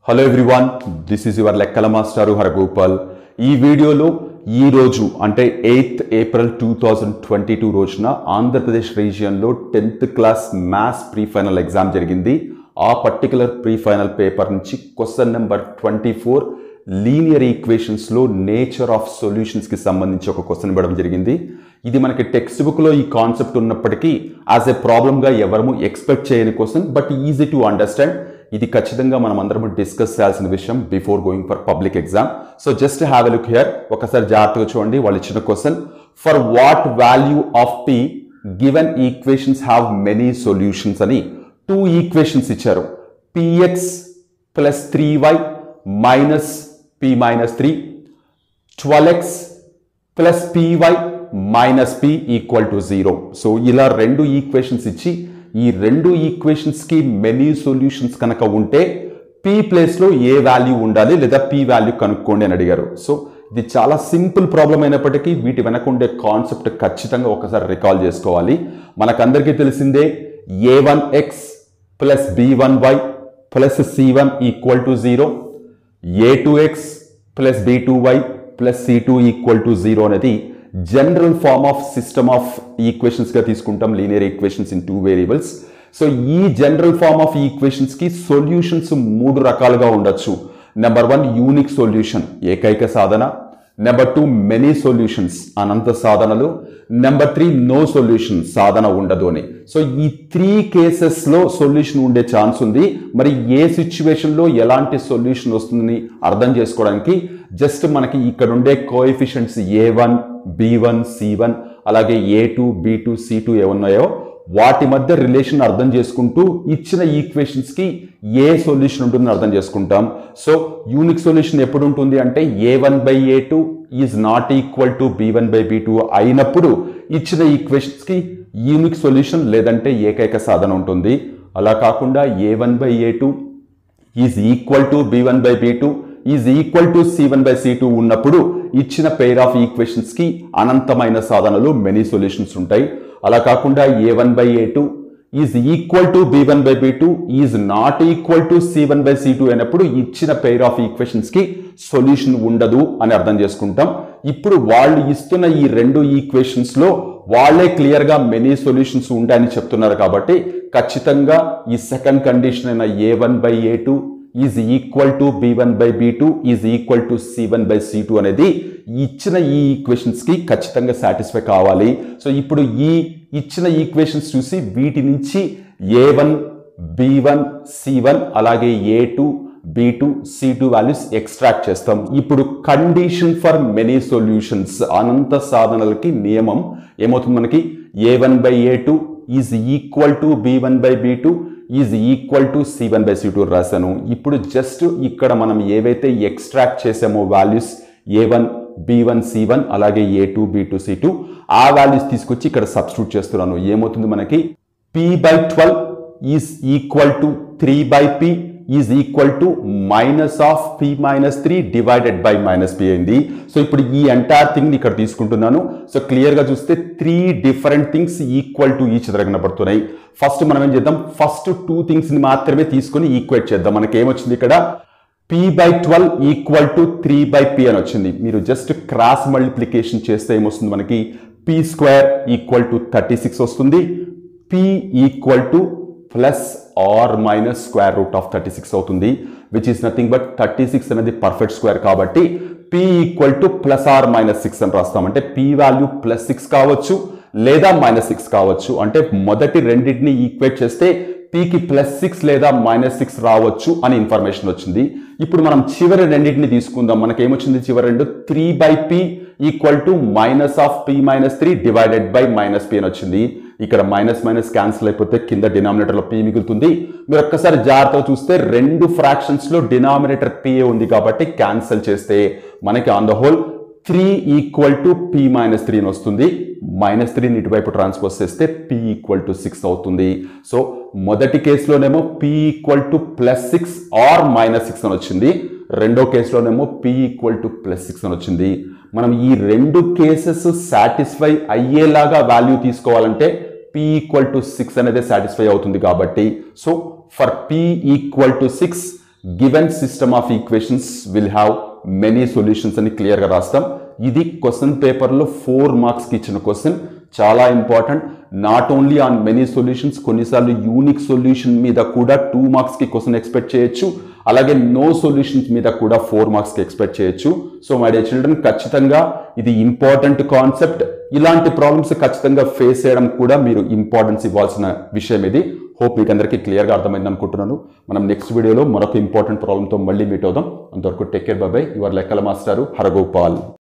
hello everyone this is your లెక్కల మాస్టారు హరగోపాల్ ఈ వీడియోలో ఈ రోజు అంటే eighth April two thousand twenty two రోజున ఆంధ్రప్రదేశ్ రీజియన్లో tenth class maths pre final exam జరిగింది ఆ పర్టికులర్ ప్రీ ఫైనల్ పేపర్ నుంచి question number twenty four linear ఈక్వేషన్స్లో నేచర్ ఆఫ్ సొల్యూషన్స్కి సంబంధించి ఒక క్వశ్చన్ ఇవ్వడం జరిగింది ఇది మనకి టెక్స్ట్ బుక్లో ఈ కాన్సెప్ట్ ఉన్నప్పటికీ యాజ్ ఎ ప్రాబ్లమ్గా ఎవరము ఎక్స్పెక్ట్ చేయని question but easy to understand ఇది ఖచ్చితంగా మనం అందరం డిస్కస్ చేయాల్సిన విషయం before going for public exam so just have a look here ఒకసారి జాగ్రత్తగా చూడండి వాళ్ళు ఇచ్చిన question for what value of p given equations have many solutions అని టూ ఈక్వేషన్స్ ఇచ్చారు p x plus three y minus p minus three twelve x plus p y minus p equal to zero so ఇలా రెండు equations ఇచ్చి ఈ రెండు ఈక్వేషన్స్కి many solutions కనుక ఉంటే P ప్లేస్లో ఏ వాల్యూ ఉండాలి లేదా పి వాల్యూ కనుక్కోండి అని అడిగారు సో ఇది చాలా సింపుల్ ప్రాబ్లం అయినప్పటికీ వీటి వెనక ఉండే కాన్సెప్ట్ ఖచ్చితంగా ఒకసారి రికాల్ చేసుకోవాలి మనకందరికీ తెలిసిందే a one x plus b one y plus c one equal to zero a two x plus b two y plus c two equal to zero అనేది general form of system of ఈక్వేషన్స్గా తీసుకుంటాం linear equations in two variables so ఈ general form of ఈక్వేషన్స్కి solutions మూడు రకాలుగా ఉండొచ్చు number one unique solution ఏకైక సాధన నెంబర్ టూ మెనీ సొల్యూషన్స్ అనంత సాధనలు నెంబర్ త్రీ నో సొల్యూషన్ సాధన ఉండదు అని సో ఈ త్రీ కేసెస్లో సొల్యూషన్ ఉండే ఛాన్స్ ఉంది మరి ఏ సిచ్యువేషన్లో ఎలాంటి సొల్యూషన్ వస్తుందని అర్థం చేసుకోవడానికి జస్ట్ మనకి ఇక్కడ ఉండే coefficients a one b one c one అలాగే a two b two c two ఏమున్నాయో వాటి మధ్య రిలేషన్ అర్థం చేసుకుంటూ ఇచ్చిన ఈక్వేషన్స్కి ఏ సొల్యూషన్ ఉంటుందని అర్థం చేసుకుంటాం సో యూనిక్ సొల్యూషన్ ఎప్పుడు ఉంటుంది అంటే a one by a two is not equal to b one by b two అయినప్పుడు ఇచ్చిన ఈక్వేషన్స్కి యూనిక్ సొల్యూషన్ లేదంటే ఏకైక సాధన ఉంటుంది అలా కాకుండా a one by a two is equal to b one by b two is equal to c one by c two ఉన్నప్పుడు ఇచ్చిన pair of ఈక్వేషన్స్కి అనంతమైన సాధనలు మెనీ సొల్యూషన్స్ ఉంటాయి అలా కాకుండా a one by a two is equal to b one by b two is not equal to c one by c two అయినప్పుడు ఇచ్చిన pair of ఈక్వేషన్స్కి solution ఉండదు అని అర్థం చేసుకుంటాం ఇప్పుడు వాళ్ళు ఇస్తున్న ఈ రెండు ఈక్వేషన్స్లో వాళ్ళే క్లియర్గా మెనీ సొల్యూషన్స్ ఉంటాయని చెప్తున్నారు కాబట్టి ఖచ్చితంగా ఈ సెకండ్ కండిషన్ అయిన a one by a two is equal to b one by b two is equal to c one by c two అనేది ఇచ్చిన ఈ ఈక్వేషన్స్కి ఖచ్చితంగా సాటిస్ఫై కావాలి సో ఇప్పుడు ఈ ఇచ్చిన ఈక్వేషన్స్ చూసి వీటి నుంచి a one b one c one అలాగే a two b two c two values extract చేస్తాం ఇప్పుడు కండిషన్ ఫర్ మెనీ సొల్యూషన్స్ అనంత సాధనలకి నియమం ఏమవుతుంది మనకి a one by a two is equal to b one by b two is equal to c one by c two రాశాను ఇప్పుడు just ఇక్కడ మనం ఏవైతే ఎక్స్ట్రాక్ట్ చేసామో values a one b one c one అలాగే a two b two c two ఆ values తీసుకొచ్చి ఇక్కడ సబ్స్టిట్యూట్ చేస్తున్నాను ఏమవుతుంది మనకి p by twelve is equal to three by p is equal to minus of p minus three divided by minus p అయింది so ఇప్పుడు ఈ ఎంటైర్ థింగ్ ఇక్కడ తీసుకుంటున్నాను సో క్లియర్గా చూస్తే three different things equal to each దగ్గర కనబడుతున్నాయి first మనం ఏం చేద్దాం ఫస్ట్ టూ థింగ్స్ని మాత్రమే తీసుకొని ఈక్వేట్ చేద్దాం మనకి ఏమొచ్చింది ఇక్కడ p by twelve equal to three by p అని వచ్చింది మీరు జస్ట్ క్రాస్ మల్టిప్లికేషన్ చేస్తే ఏమొస్తుంది మనకి p square equal to thirty six వస్తుంది p equal to plus or minus square root of thirty six అవుతుంది which is nothing but thirty six అనేది perfect square కాబట్టి p equal to plus or minus six అని రాస్తాం అంటే P value plus six కావచ్చు లేదా minus six కావచ్చు అంటే మొదటి రెండింటిని ఈక్వేట్ చేస్తే పీకి ప్లస్ సిక్స్ లేదా మైనస్ సిక్స్ రావచ్చు అని ఇన్ఫర్మేషన్ వచ్చింది ఇప్పుడు మనం చివరి రెండింటిని తీసుకుందాం మనకి ఏమొచ్చింది చివరి రెండు three by p equal to minus of p minus three divided by minus p అని వచ్చింది ఇక్కడ మైనస్ మైనస్ క్యాన్సిల్ అయిపోతే కింద డినామినేటర్లో పి మిగులుతుంది మీరు ఒక్కసారి జాగ్రత్తగా చూస్తే రెండు ఫ్రాక్షన్స్లో డినామినేటర్ పి ఉంది కాబట్టి క్యాన్సిల్ చేస్తే మనకి on the whole three equal to p minus three అని వస్తుంది మైనస్ త్రీని ఇటువైపు ట్రాన్స్పోజ్ చేస్తే పి ఈక్వల్ టు సిక్స్ అవుతుంది సో మొదటి కేసులోనేమో p equal to plus six or minus six అని వచ్చింది రెండో కేసులోనేమో p equal to plus six అని వచ్చింది మనం ఈ రెండు కేసెస్ సాటిస్ఫై అయ్యేలాగా వాల్యూ తీసుకోవాలంటే పి ఈక్వల్ టు సిక్స్ అనేది సాటిస్ఫై అవుతుంది కాబట్టి so for p equal to six given system of equations will have many solutions అని క్లియర్గా రాస్తాం ఇది క్వశ్చన్ పేపర్లో ఫోర్ మార్క్స్కి ఇచ్చిన క్వశ్చన్ చాలా important not only on many solutions కొన్నిసార్లు యూనిక్ సొల్యూషన్ మీద కూడా టూ మార్క్స్కి క్వశ్చన్ ఎక్స్పెక్ట్ చేయొచ్చు అలాగే నో సొల్యూషన్స్ మీద కూడా ఫోర్ మార్క్స్కి ఎక్స్పెక్ట్ చేయొచ్చు సో మై డే చిల్డ్రన్ ఖచ్చితంగా ఇది ఇంపార్టెంట్ కాన్సెప్ట్ ఇలాంటి ప్రాబ్లమ్స్ ఖచ్చితంగా ఫేస్ చేయడం కూడా మీరు ఇంపార్టెన్స్ ఇవ్వాల్సిన విషయం ఇది హోప్ మీకు అందరికీ క్లియర్గా అర్థమైంది అనుకుంటున్నాను మనం నెక్స్ట్ వీడియోలో మరొక ఇంపార్టెంట్ ప్రాబ్లంతో మళ్ళీ మీట్ అవుదాం అంతవరకు టేక్ కేర్ బాబాయ్ యువర్ లెక్కల మాస్టారు హరగోపాల్